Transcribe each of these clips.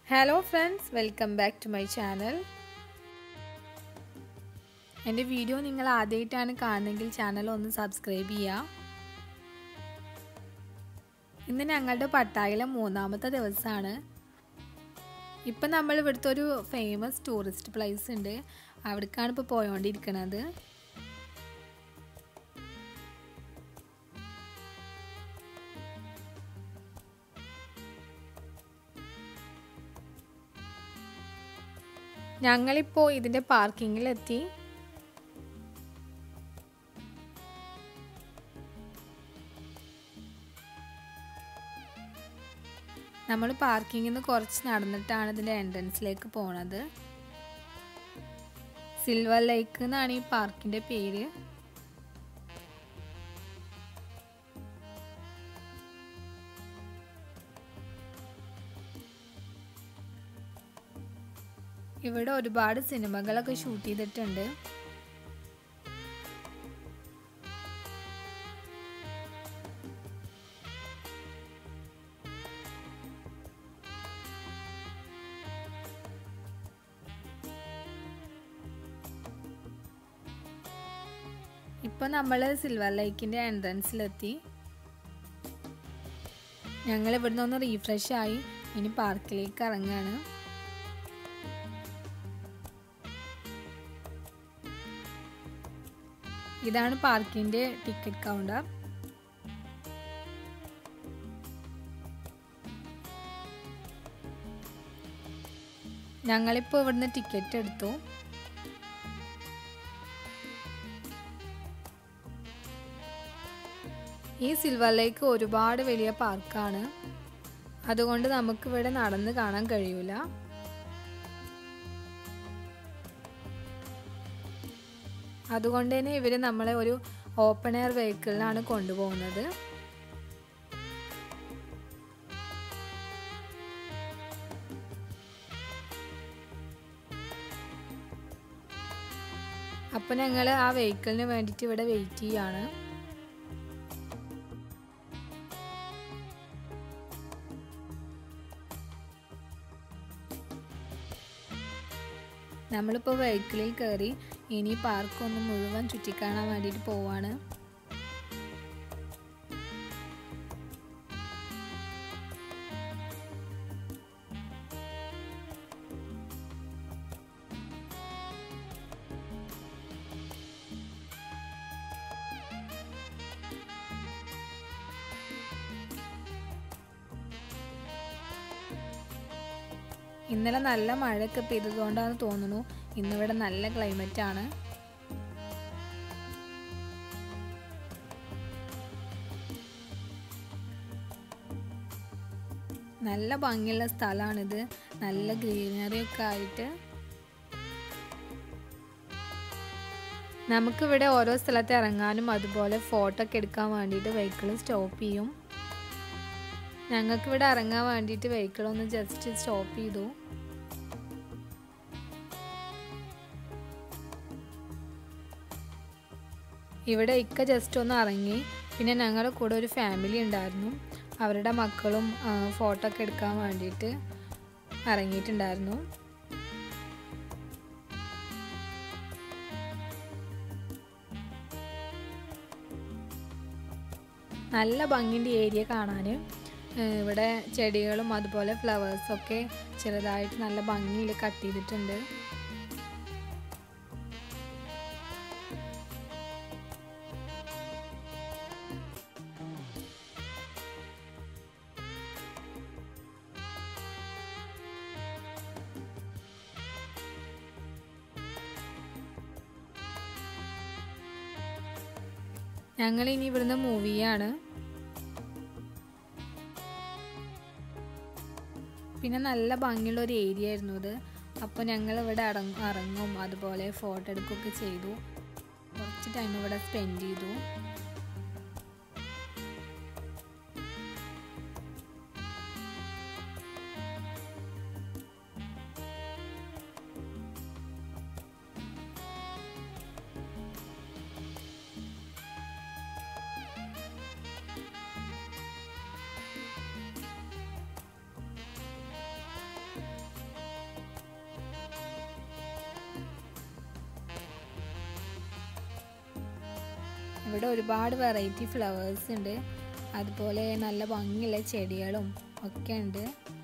hello friends welcome back to my channel എൻ്റെ video നിങ്ങൾ ആദ്യമായിട്ടാണ് കാണുന്നതെങ്കിൽ ചാനൽ ഒന്ന് സബ്സ്ക്രൈബ് ചെയ്യുക ഇന്ന് ഞങ്ങളുടെ പട്ടായിലെ മൂന്നാമത്തെ ദിവസമാണ് ഇപ്പം നമ്മൾ ഇവിടുത്തെ ഒരു ഫേമസ് ടൂറിസ്റ്റ് പ്ലേസ് ഉണ്ട് അവിടേക്കാണ് ഇപ്പോൾ പോയോണ്ടിരിക്കുന്നത് ഞങ്ങളിപ്പോൾ ഇതിൻ്റെ പാർക്കിങ്ങിലെത്തി നമ്മൾ പാർക്കിങ്ങിൽ നിന്ന് കുറച്ച് നടന്നിട്ടാണ് ഇതിൻ്റെ എൻട്രൻസിലേക്ക് പോണത് സിൽവർ ലേക്ക് എന്നാണ് ഈ പാർക്കിൻ്റെ പേര് ഇവിടെ ഒരുപാട് സിനിമകളൊക്കെ ഷൂട്ട് ചെയ്തിട്ടുണ്ട് ഇപ്പോൾ നമ്മൾ സിൽവർ ലേക്കിൻ്റെ എൻട്രൻസിലെത്തി ഞങ്ങൾ ഇവിടുന്ന് ഒന്ന് റീഫ്രഷ് ആയി ഇനി പാർക്കിലേക്ക് ഇറങ്ങുകയാണ് ഇതാണ് പാർക്കിൻ്റെ ടിക്കറ്റ് കൗണ്ടർ ഞങ്ങളിപ്പോൾ ഇവിടുന്ന് ടിക്കറ്റ് എടുത്തു ഈ സിൽവർ ലേക്ക് ഒരുപാട് വലിയ പാർക്കാണ് അതുകൊണ്ട് നമുക്കിവിടെ നടന്ന് കാണാൻ കഴിയൂല അതുകൊണ്ട് തന്നെ ഇവർ നമ്മളെ ഒരു ഓപ്പൺ എയർ വെഹിക്കിളിലാണ് കൊണ്ടുപോകുന്നത് അപ്പം ഞങ്ങൾ ആ വെഹിക്കിളിന് വേണ്ടിയിട്ട് ഇവിടെ വെയിറ്റ് ചെയ്യാണ് നമ്മളിപ്പോൾ വെഹിക്കിളിൽ കയറി ഇനി പാർക്ക് ഒന്ന് മുഴുവൻ ചുറ്റിക്കാണാൻ വേണ്ടിയിട്ട് പോവാണ് ഇന്നലെ നല്ല മഴയൊക്കെ പെയ്തതുകൊണ്ടാണെന്ന് തോന്നുന്നു ഇന്നിവിടെ നല്ല ക്ലൈമറ്റ് ആണ് നല്ല ഭംഗിയുള്ള സ്ഥലമാണിത് നല്ല ഗ്രീനറി ഒക്കെ ആയിട്ട് നമുക്കിവിടെ ഓരോ സ്ഥലത്ത് ഇറങ്ങാനും അതുപോലെ ഫോട്ടോ ഒക്കെ എടുക്കാൻ വേണ്ടിയിട്ട് വെഹിക്കിൾ സ്റ്റോപ്പ് ചെയ്യും ഞങ്ങൾക്കിവിടെ ഇറങ്ങാൻ വേണ്ടിയിട്ട് വെഹിക്കിൾ ഒന്ന് ജസ്റ്റ് സ്റ്റോപ്പ് ചെയ്തു ഇവിടെ ഇക്ക ജസ്റ്റ് ഒന്ന് ഇറങ്ങി പിന്നെ ഞങ്ങളുടെ കൂടെ ഒരു ഫാമിലി ഉണ്ടായിരുന്നു അവരുടെ മക്കളും ഫോട്ടോ ഒക്കെ എടുക്കാൻ വേണ്ടിയിട്ട് ഇറങ്ങിയിട്ടുണ്ടായിരുന്നു നല്ല ഭംഗിൻ്റെ ഏരിയ കാണാൻ ഇവിടെ ചെടികളും അതുപോലെ ഫ്ലവേഴ്സൊക്കെ ചെറുതായിട്ട് നല്ല ഭംഗിയിൽ കട്ട് ചെയ്തിട്ടുണ്ട് ഞങ്ങൾ ഇനി ഇവിടുന്ന് മൂവ് ചെയ്യാണ് പിന്നെ നല്ല ഭംഗിയുള്ള ഒരു ഏരിയ ആയിരുന്നു ഇത് അപ്പോൾ ഞങ്ങൾ ഇവിടെ ഇറങ്ങും ഇറങ്ങും അതുപോലെ ഫോട്ടോ എടുക്കുകയൊക്കെ ചെയ്തു കുറച്ച് ടൈം ഇവിടെ സ്പെൻഡ് ചെയ്തു ഇവിടെ ഒരുപാട് വെറൈറ്റി ഫ്ലവേഴ്സ് ഉണ്ട് അതുപോലെ നല്ല ഭംഗിയുള്ള ചെടികളും ഒക്കെ ഉണ്ട്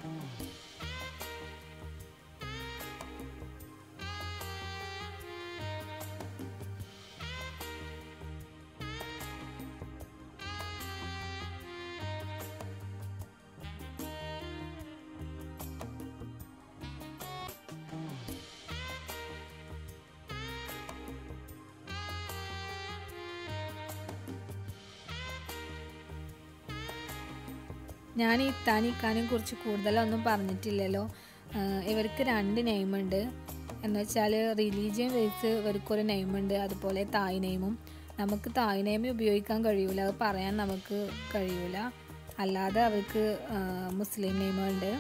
ഞാൻ ഈ ഇത്താനും ഇക്കാനും കുറിച്ച് കൂടുതലൊന്നും പറഞ്ഞിട്ടില്ലല്ലോ ആഹ് ഇവർക്ക് രണ്ട് നെയിമുണ്ട് എന്ന് വെച്ചാൽ റിലീജിയൻ വൈസ് ഇവർക്കൊരു നെയിമുണ്ട് അതുപോലെ തായ് നെയിമും നമുക്ക് തായ് നെയിം ഉപയോഗിക്കാൻ കഴിയൂല അത് പറയാൻ നമുക്ക് കഴിയൂല അല്ലാതെ അവർക്ക് ആഹ് മുസ്ലിം നെയിമുണ്ട്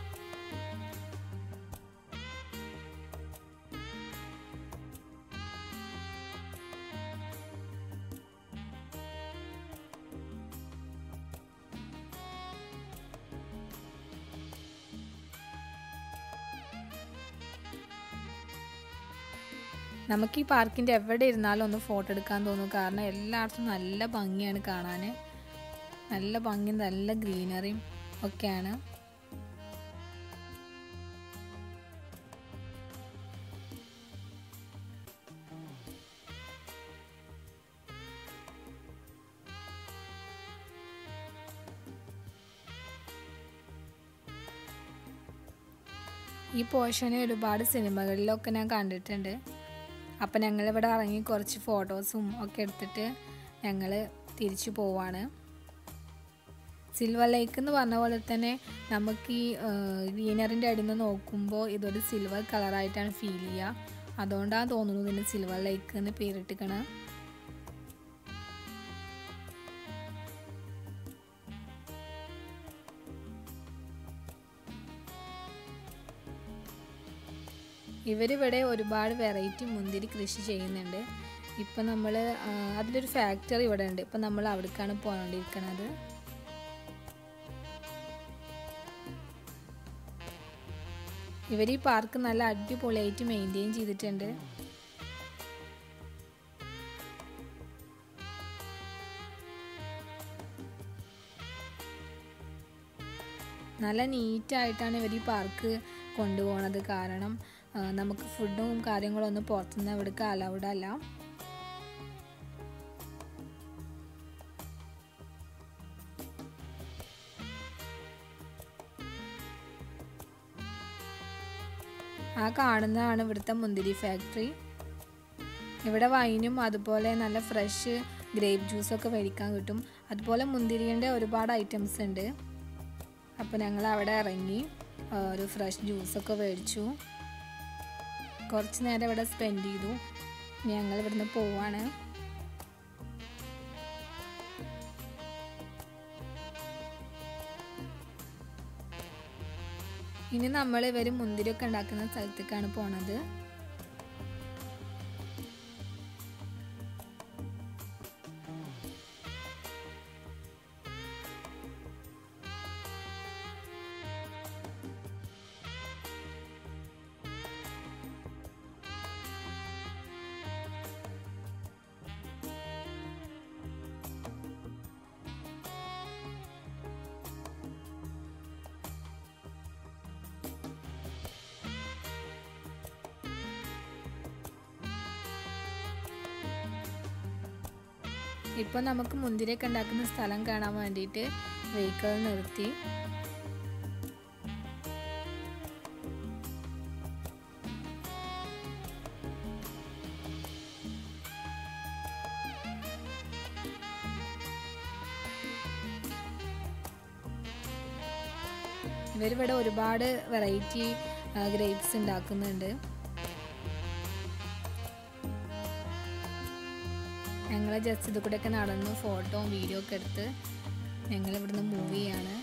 നമുക്ക് ഈ പാർക്കിൻ്റെ എവിടെ ഇരുന്നാലും ഒന്ന് ഫോട്ടോ എടുക്കാൻ തോന്നും കാരണം എല്ലായിടത്തും നല്ല ഭംഗിയാണ് കാണാൻ നല്ല ഭംഗി നല്ല ഗ്രീനറിയും ഒക്കെയാണ് ഈ പോർഷന് ഒരുപാട് സിനിമകളിലൊക്കെ ഞാൻ കണ്ടിട്ടുണ്ട് അപ്പം ഞങ്ങളിവിടെ ഇറങ്ങി കുറച്ച് ഫോട്ടോസും ഒക്കെ എടുത്തിട്ട് ഞങ്ങൾ തിരിച്ചു പോവാണ് സിൽവർ ലേക്ക് എന്ന് പറഞ്ഞ പോലെ തന്നെ നമുക്ക് ഈ ഗ്രീനറിൻ്റെ അടിയിൽ നിന്ന് നോക്കുമ്പോൾ ഇതൊരു സിൽവർ കളറായിട്ടാണ് ഫീൽ ചെയ്യുക അതുകൊണ്ടാണ് തോന്നുന്നു ഇതിന് സിൽവർ ലേക്ക് എന്ന് പേരിട്ടിക്കണ ഇവരിവിടെ ഒരുപാട് വെറൈറ്റി മുന്തിരി കൃഷി ചെയ്യുന്നുണ്ട് ഇപ്പം നമ്മൾ അതിലൊരു ഫാക്ടറി ഇവിടെ ഉണ്ട് ഇപ്പം നമ്മൾ അവിടേക്കാണ് പോകേണ്ടിയിരിക്കുന്നത് ഇവർ ഈ പാർക്ക് നല്ല അടിപൊളിയായിട്ട് മെയിൻറ്റെയിൻ ചെയ്തിട്ടുണ്ട് നല്ല നീറ്റായിട്ടാണ് ഇവർ ഈ പാർക്ക് കൊണ്ടുപോകുന്നത് കാരണം ആ, നമുക്ക് ഫുഡും കാര്യങ്ങളൊന്നും പുറത്തുനിന്ന് ഇവിടേക്ക് അലൗഡ് അല്ല ആ കാണുന്നതാണ് ഇവിടുത്തെ മുന്തിരി ഫാക്ടറി ഇവിടെ വൈനും അതുപോലെ നല്ല ഫ്രഷ് ഗ്രേപ്പ് ജ്യൂസൊക്കെ മേടിക്കാൻ കിട്ടും അതുപോലെ മുന്തിരിൻ്റെ ഒരുപാട് ഐറ്റംസ് ഉണ്ട് അപ്പോൾ ഞങ്ങൾ അവിടെ ഇറങ്ങി ആ, ഒരു ഫ്രഷ് ജ്യൂസൊക്കെ മേടിച്ചു കുറച്ച് നേരം ഇവിടെ സ്പെൻഡ് ചെയ്തു ഇനി ഞങ്ങൾ ഇവിടുന്ന് പോവാണ് ഇനി നമ്മൾ ഇവർ മുന്തിരിയൊക്കെ ഉണ്ടാക്കുന്ന സ്ഥലത്തേക്കാണ് പോണത് ഇപ്പോൾ നമുക്ക് മുന്തിരിയൊക്കെ ഉണ്ടാക്കുന്ന സ്ഥലം കാണാൻ വേണ്ടിയിട്ട് വെഹിക്കിൾ നിർത്തി ഇവരിവിടെ ഒരുപാട് വെറൈറ്റി ഗ്രേപ്സ് ഉണ്ടാക്കുന്നുണ്ട് ഞങ്ങൾ ജസ്റ്റ് ഇത് കൂടെയൊക്കെ നടന്നു ഫോട്ടോയും വീഡിയോ ഒക്കെ എടുത്ത് ഞങ്ങൾ ഇവിടുന്ന് മൂവ് ചെയ്യാണ്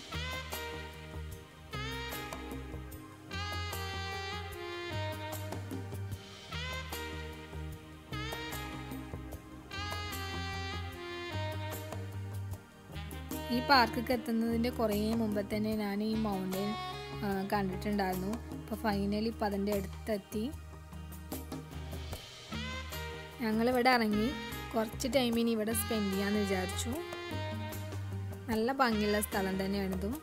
ഈ പാർക്കൊക്കെ എത്തുന്നതിൻ്റെ കുറേ മുമ്പ് തന്നെ ഞാൻ ഈ മൗണ്ടൻ കണ്ടിട്ടുണ്ടായിരുന്നു അപ്പോൾ ഫൈനലി ഇപ്പം അതിൻ്റെ അടുത്തെത്തി ഞങ്ങളിവിടെ ഇറങ്ങി കുറച്ച് ടൈം ഇനി ഇവിടെ സ്പെൻഡ് ചെയ്യാമെന്ന് വിചാരിച്ചു നല്ല ഭംഗിയുള്ള സ്ഥലം തന്നെയാണിതും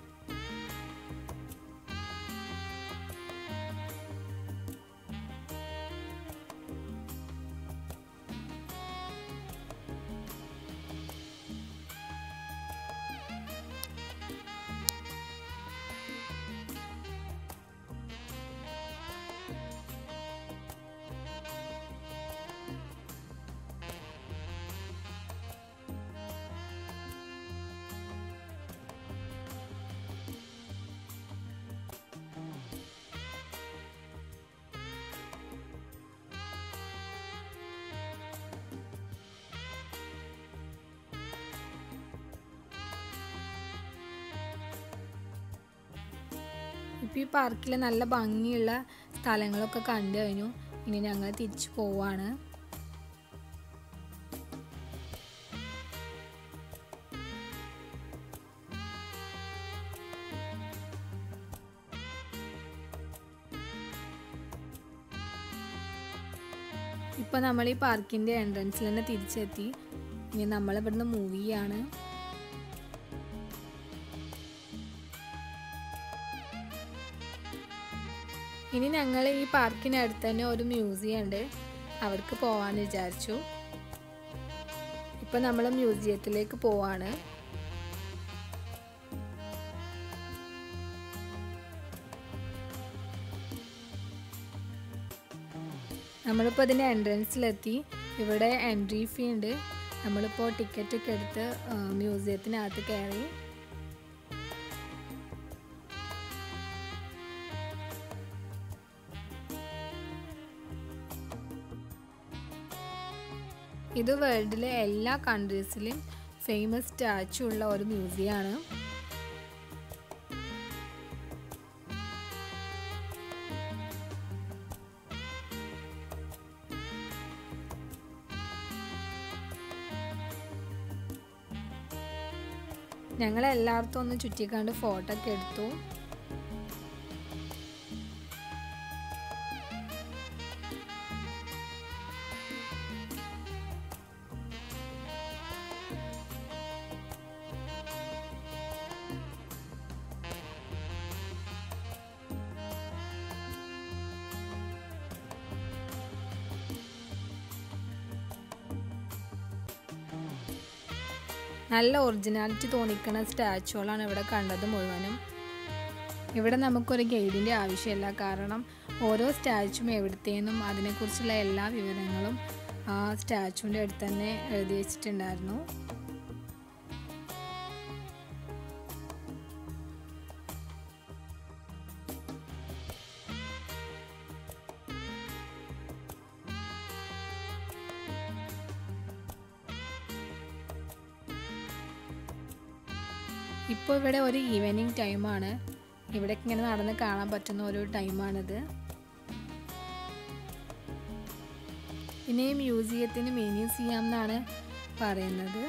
ഇപ്പോൾ ഈ പാർക്കിൽ നല്ല ഭംഗിയുള്ള സ്ഥലങ്ങളൊക്കെ കണ്ടു കഴിഞ്ഞു ഇനി ഞങ്ങൾ തിരിച്ചു പോവാണ് ഇപ്പോൾ നമ്മൾ ഈ പാർക്കിൻ്റെ എൻട്രൻസിൽ തന്നെ തിരിച്ചെത്തി ഇനി നമ്മൾ ഇവിടുന്ന് മൂവ് ചെയ്യാണ് ഇനി ഞങ്ങൾ ഈ പാർക്കിനടുത്ത് തന്നെ ഒരു മ്യൂസിയം ഉണ്ട് അവിടേക്ക് പോവാന്ന് വിചാരിച്ചു ഇപ്പം നമ്മൾ മ്യൂസിയത്തിലേക്ക് പോവാണ് നമ്മളിപ്പോൾ അതിൻ്റെ എൻട്രൻസിലെത്തി ഇവിടെ എൻട്രി ഫീ ഉണ്ട് നമ്മളിപ്പോൾ ടിക്കറ്റൊക്കെ എടുത്ത് മ്യൂസിയത്തിനകത്ത് കയറി ഇത് വേൾഡിലെ എല്ലാ കൺട്രീസിലും ഫേമസ് സ്റ്റാച്ചു ഉള്ള ഒരു മ്യൂസിയമാണ് ഞങ്ങൾ എല്ലായിടത്തും ഒന്ന് ചുറ്റിക്കാണ്ട് ഫോട്ടോ ഒക്കെ എടുത്തു നല്ല ഒറിജിനാലിറ്റി തോന്നിക്കുന്ന സ്റ്റാച്ചുകളാണ് ഇവിടെ കണ്ടത് മുഴുവനും ഇവിടെ നമുക്കൊരു ഗൈഡിൻ്റെ ആവശ്യമില്ല കാരണം ഓരോ സ്റ്റാച്ചുവും എവിടത്തേന്നും അതിനെക്കുറിച്ചുള്ള എല്ലാ വിവരങ്ങളും ആ സ്റ്റാച്ചുവിൻ്റെ അടുത്ത് തന്നെ എഴുതി വെച്ചിട്ടുണ്ടായിരുന്നു ഇപ്പോൾ ഇവിടെ ഒരു ഈവനിങ് ടൈമാണ് ഇവിടെ ഇങ്ങനെ നടന്ന് കാണാൻ പറ്റുന്ന ഒരു ടൈമാണിത് പിന്നെ ഈ മ്യൂസിയത്തിന് മ്യൂസിയം എന്നാണ് പറയുന്നത്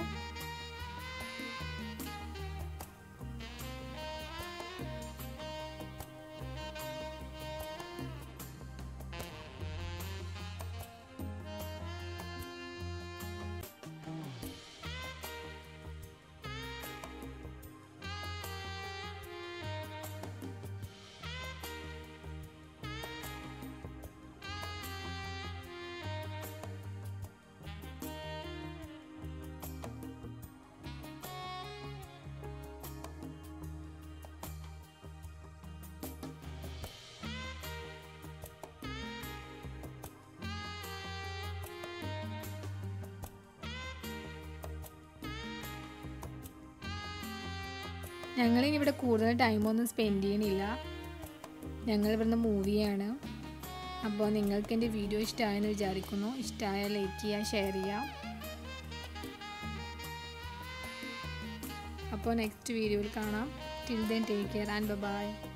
ഞങ്ങളിനി ഇവിടെ കൂടുതൽ ടൈമൊന്നും സ്പെൻഡ് ചെയ്യണില്ല ഞങ്ങൾ ഇവിടുന്ന് മൂവിയാണ് അപ്പോൾ നിങ്ങൾക്ക് എൻ്റെ വീഡിയോ ഇഷ്ടമായെന്ന് വിചാരിക്കുന്നു ഇഷ്ടമായാൽ ലൈക്ക് ചെയ്യുക ഷെയർ ചെയ്യുക അപ്പോൾ നെക്സ്റ്റ് വീഡിയോയിൽ കാണാം till then take care and by